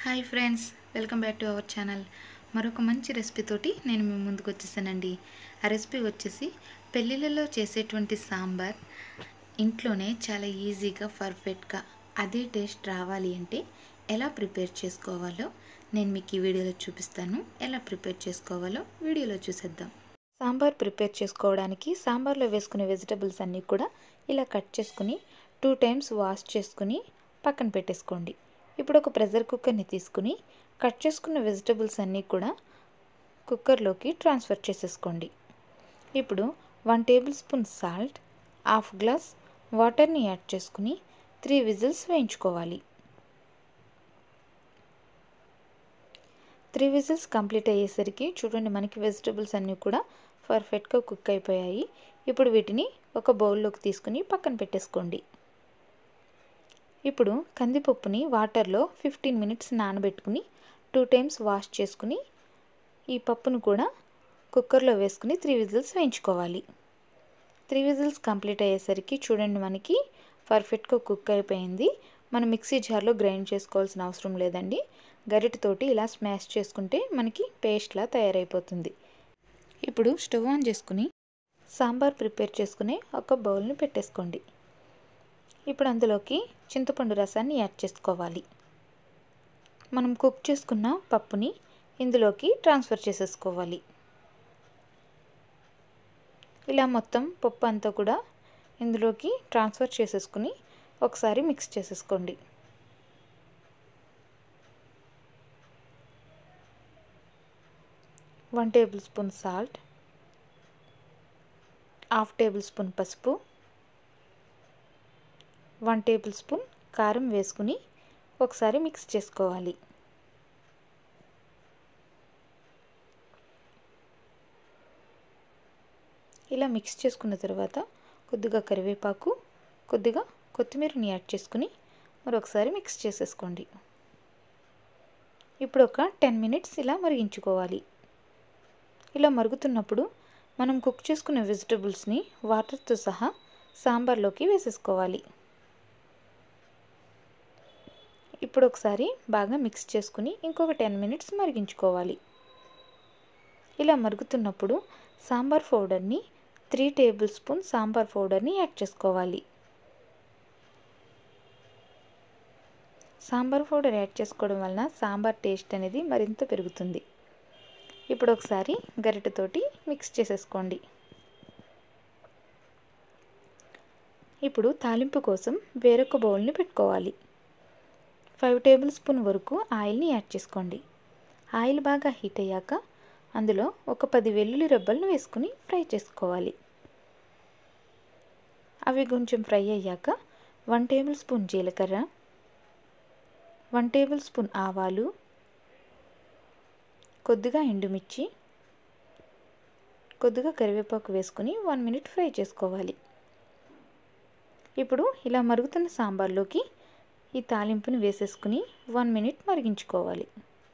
hi friends welcome back to our channel మరొక మంచి recipe తోటి నేను మీ ముందుకు వచ్చేసానండి ఆ రెసిపీ వచ్చేసి పెళ్ళిళ్ళలో చేసేటువంటి సాంబార్ ఇంట్లోనే చాలా ఈజీగా పర్ఫెక్ట్గా అదే టేస్ట్ రావాలి అంటే ఎలా ప్రిపేర్ చేసుకోవాలో నేను మీకు ఈ వీడియోలో చూపిస్తాను ఎలా ప్రిపేర్ చేసుకోవాలో వీడియోలో చూసేద్దాం సాంబార్ ప్రిపేర్ చేసుకోవడానికి సాంబార్లో వేసుకునే వెజిటబుల్స్ అన్నీ కూడా ఇలా కట్ చేసుకుని టూ టైమ్స్ వాష్ చేసుకుని పక్కన పెట్టేసుకోండి ఇప్పుడు ఒక ప్రెషర్ కుక్కర్ని తీసుకుని కట్ చేసుకున్న వెజిటబుల్స్ అన్నీ కూడా కుక్కర్లోకి ట్రాన్స్ఫర్ చేసేసుకోండి ఇప్పుడు one tablespoon salt half glass వాటర్ని యాడ్ చేసుకుని త్రీ విజిల్స్ వేయించుకోవాలి త్రీ విజిల్స్ కంప్లీట్ అయ్యేసరికి చూడండి మనకి వెజిటబుల్స్ అన్నీ కూడా పర్ఫెక్ట్గా కుక్ అయిపోయాయి ఇప్పుడు వీటిని ఒక బౌల్లోకి తీసుకుని పక్కన పెట్టేసుకోండి ఇప్పుడు కందిపప్పుని వాటర్లో ఫిఫ్టీన్ మినిట్స్ నానబెట్టుకుని టూ టైమ్స్ వాష్ చేసుకుని ఈ పప్పును కూడా కుక్కర్లో వేసుకుని త్రీ విజిల్స్ వేయించుకోవాలి త్రీ విజిల్స్ కంప్లీట్ అయ్యేసరికి చూడండి మనకి పర్ఫెక్ట్గా కుక్ అయిపోయింది మనం మిక్సీ జార్లో గ్రైండ్ చేసుకోవాల్సిన అవసరం లేదండి గరిటతోటి ఇలా స్మాష్ చేసుకుంటే మనకి పేస్ట్లా తయారైపోతుంది ఇప్పుడు స్టవ్ ఆన్ చేసుకుని సాంబార్ ప్రిపేర్ చేసుకుని ఒక బౌల్ని పెట్టేసుకోండి ఇప్పుడు అందులోకి చింతపండు రసాన్ని యాడ్ చేసుకోవాలి మనం కుక్ చేసుకున్న పప్పుని ఇందులోకి ట్రాన్స్ఫర్ చేసేసుకోవాలి ఇలా మొత్తం పప్పు అంతా కూడా ఇందులోకి ట్రాన్స్ఫర్ చేసేసుకుని ఒకసారి మిక్స్ చేసేసుకోండి one tablespoon salt half tablespoon పసుపు వన్ టేబుల్ స్పూన్ కారం వేసుకుని ఒకసారి మిక్స్ చేసుకోవాలి ఇలా మిక్స్ చేసుకున్న తర్వాత కొద్దిగా కరివేపాకు కొద్దిగా కొత్తిమీరని యాడ్ చేసుకుని మరొకసారి మిక్స్ చేసేసుకోండి ఇప్పుడు ఒక టెన్ మినిట్స్ ఇలా మరిగించుకోవాలి ఇలా మరుగుతున్నప్పుడు మనం కుక్ చేసుకున్న వెజిటబుల్స్ని వాటర్తో సహా సాంబార్లోకి వేసేసుకోవాలి ఇప్పుడు ఒకసారి బాగా మిక్స్ చేసుకుని ఇంకొక టెన్ మినిట్స్ మరిగించుకోవాలి ఇలా మరుగుతున్నప్పుడు సాంబార్ పౌడర్ని త్రీ టేబుల్ స్పూన్ సాంబార్ పౌడర్ని యాడ్ చేసుకోవాలి సాంబార్ పౌడర్ యాడ్ చేసుకోవడం వలన సాంబార్ టేస్ట్ అనేది మరింత పెరుగుతుంది ఇప్పుడు ఒకసారి గరిటెతోటి మిక్స్ చేసేసుకోండి ఇప్పుడు తాలింపు కోసం వేరొక బౌల్ని పెట్టుకోవాలి ఫైవ్ టేబుల్ స్పూన్ వరకు ఆయిల్ని యాడ్ చేసుకోండి ఆయిల్ బాగా హీట్ అయ్యాక అందులో ఒక పది వెల్లుల్లి రెబ్బలను వేసుకుని ఫ్రై చేసుకోవాలి అవి కొంచెం ఫ్రై అయ్యాక వన్ టేబుల్ స్పూన్ జీలకర్ర వన్ టేబుల్ స్పూన్ ఆవాలు కొద్దిగా ఎండుమిర్చి కొద్దిగా కరివేపాకు వేసుకుని వన్ మినిట్ ఫ్రై చేసుకోవాలి ఇప్పుడు ఇలా మరుగుతున్న సాంబార్లోకి ఈ తాలింపుని వేసేసుకుని వన్ మినిట్ మరిగించుకోవాలి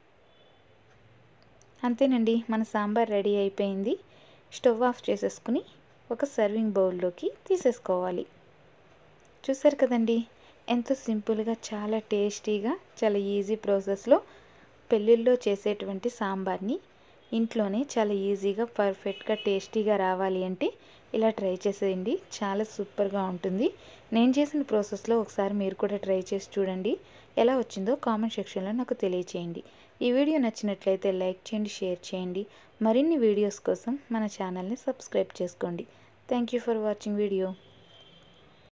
అంతేనండి మన సాంబార్ రెడీ అయిపోయింది స్టవ్ ఆఫ్ చేసేసుకుని ఒక సర్వింగ్ బౌల్లోకి తీసేసుకోవాలి చూసారు కదండి ఎంతో సింపుల్గా చాలా టేస్టీగా చాలా ఈజీ ప్రాసెస్లో పెళ్ళిళ్ళలో చేసేటువంటి సాంబార్ని ఇంట్లోనే చాలా ఈజీగా పర్ఫెక్ట్గా టేస్టీగా రావాలి అంటే ఇలా ట్రై చేసేయండి చాలా సూపర్గా ఉంటుంది నేను చేసిన ప్రాసెస్లో ఒకసారి మీరు కూడా ట్రై చేసి చూడండి ఎలా వచ్చిందో కామెంట్ సెక్షన్లో నాకు తెలియచేయండి ఈ వీడియో నచ్చినట్లయితే లైక్ చేయండి షేర్ చేయండి మరిన్ని వీడియోస్ కోసం మన ఛానల్ని సబ్స్క్రైబ్ చేసుకోండి thank you for watching video